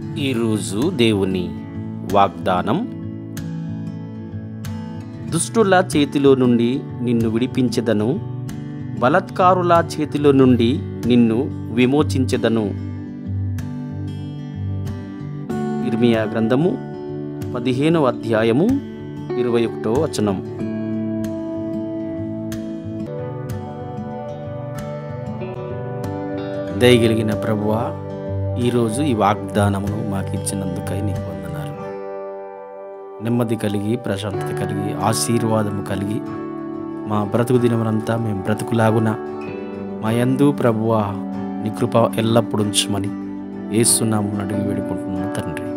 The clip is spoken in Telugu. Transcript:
ఈరోజు దేవుని వాగ్దానం దుష్టుల చేతిలో నుండి నిన్ను విడిపించెదను బలత్కారుల చేతిలో నుండి నిన్ను విమోచించెదను ఇర్మియా గ్రంథము పదిహేనవ అధ్యాయము ఇరవై ఒకటో వచనం దయగలిగిన ప్రభువా ఈరోజు ఈ వాగ్దానమును మాకు ఇచ్చినందుకై నీకు వందనాలు నెమ్మది కలిగి ప్రశాంతత కలిగి ఆశీర్వాదము కలిగి మా బ్రతుకు దినమునంతా మేము బ్రతుకులాగున మా యందు ప్రభువా నీ కృప ఎల్లప్పుడు ఉంచమని ఏసునాము అడిగి వేడుకుంటున్నాను తండ్రి